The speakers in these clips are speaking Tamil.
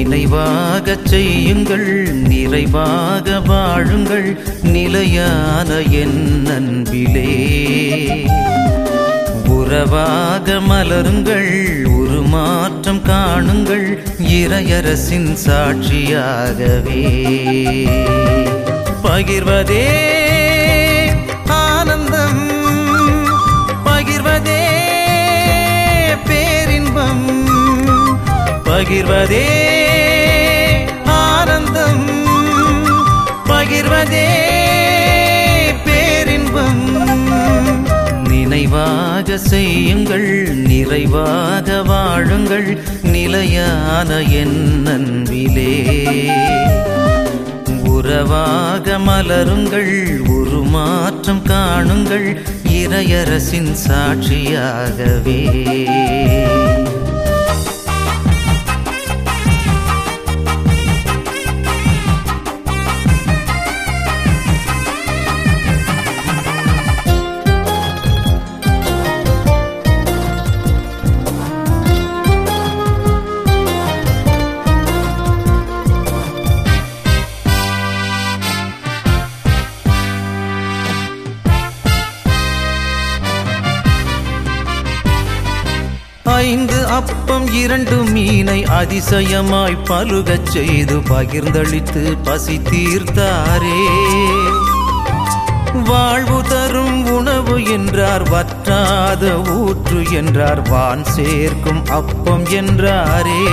நினைவாகச் செய்யுங்கள் நிறைவாக வாழுங்கள் நிலையான என் அன்பிலே உறவாக மலருங்கள் உருமாற்றம் காணுங்கள் இறையரசின் சாட்சியாகவே பகிர்வதே ஆனந்தம் பகிர்வதே பேரின்பம் பகிர்வதே ஆனந்தம் பகிர்வதே பேரின்பம் நினைவாக செய்யுங்கள் நிறைவாக வாழுங்கள் நிலையான என் அன்பிலே உறவாக மலருங்கள் உருமாற்றம் காணுங்கள் இறையரசின் சாட்சியாகவே ஐந்து அப்பம் இரண்டு மீனை அதிசயமாய் பலுகச் செய்து பகிர்ந்தளித்து பசி தீர்த்தாரே வாழ்வு தரும் உணவு என்றார் வற்றாத ஊற்று என்றார் வான் சேர்க்கும் அப்பம் என்றாரே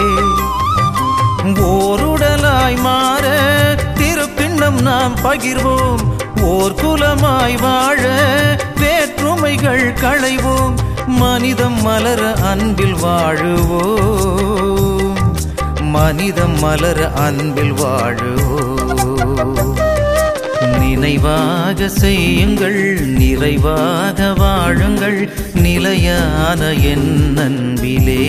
ஓருடலாய் மாற திருப்பிண்டம் நாம் பகிர்வோம் ஓர் குலமாய் வாழ வேற்றுமைகள் களைவோம் மனிதம் மலர அன்பில் வாழுவோம் மனிதம் மலர அன்பில் வாழுவோம் நினைவாக செய்யுங்கள் நிறைவாக வாழுங்கள் நிலையான என் அன்பிலே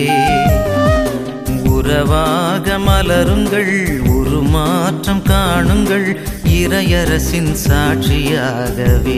உறவாக மலருங்கள் உருமாற்றம் காணுங்கள் இறையரசின் சாட்சியாகவே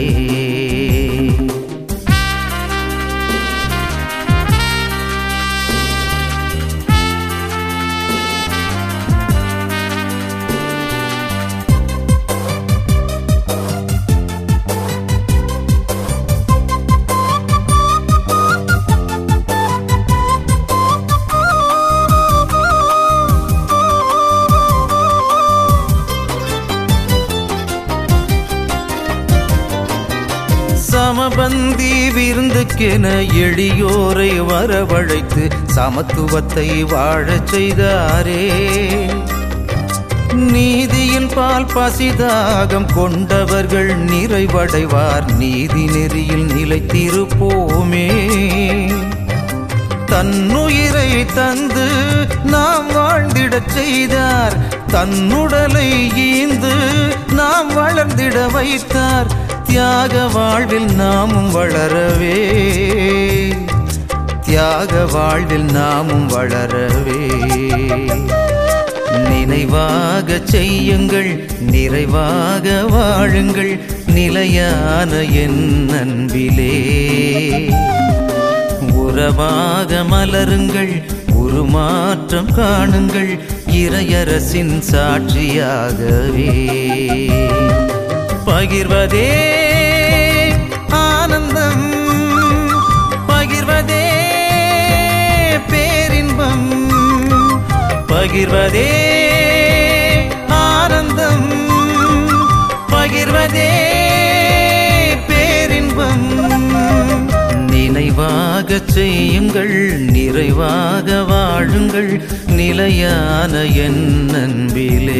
சமபந்தி விருந்துக்கென எளியோரை வரவழைத்து சமத்துவத்தை வாழச் செய்தாரே நீதியின் பால் பசிதாகம் கொண்டவர்கள் நிறைவடைவார் நீதி நெறியில் நிலைத்திருப்போமே தன்னுயிரை தந்து நாம் வாழ்ந்திடச் செய்தார் தன்னுடலை ஈந்து நாம் வளர்ந்திட வைத்தார் தியாக வாழ்வில் நாமும் வளரவே தியாக வாழ்வில் நாமும் வளரவே நினைவாக செய்யுங்கள் நிறைவாக வாழுங்கள் நிலையான என் அன்பிலே உறவாக மலருங்கள் உருமாற்றம் காணுங்கள் இறையரசின் சாட்சியாகவே பகிர்வதே ஆனந்தம் பகிர்வதே பேரின்பம் பகிர்வதே ஆனந்தம் பகிர்வதே பேரின்பம் நினைவாக செய்யுங்கள் நிறைவாக வாழுங்கள் நிலையான என் அன்பிலே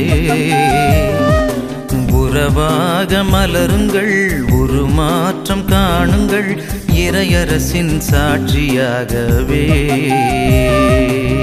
உறவாக மலருங்கள் உருமாற்றம் காணுங்கள் இறையரசின் சாட்சியாகவே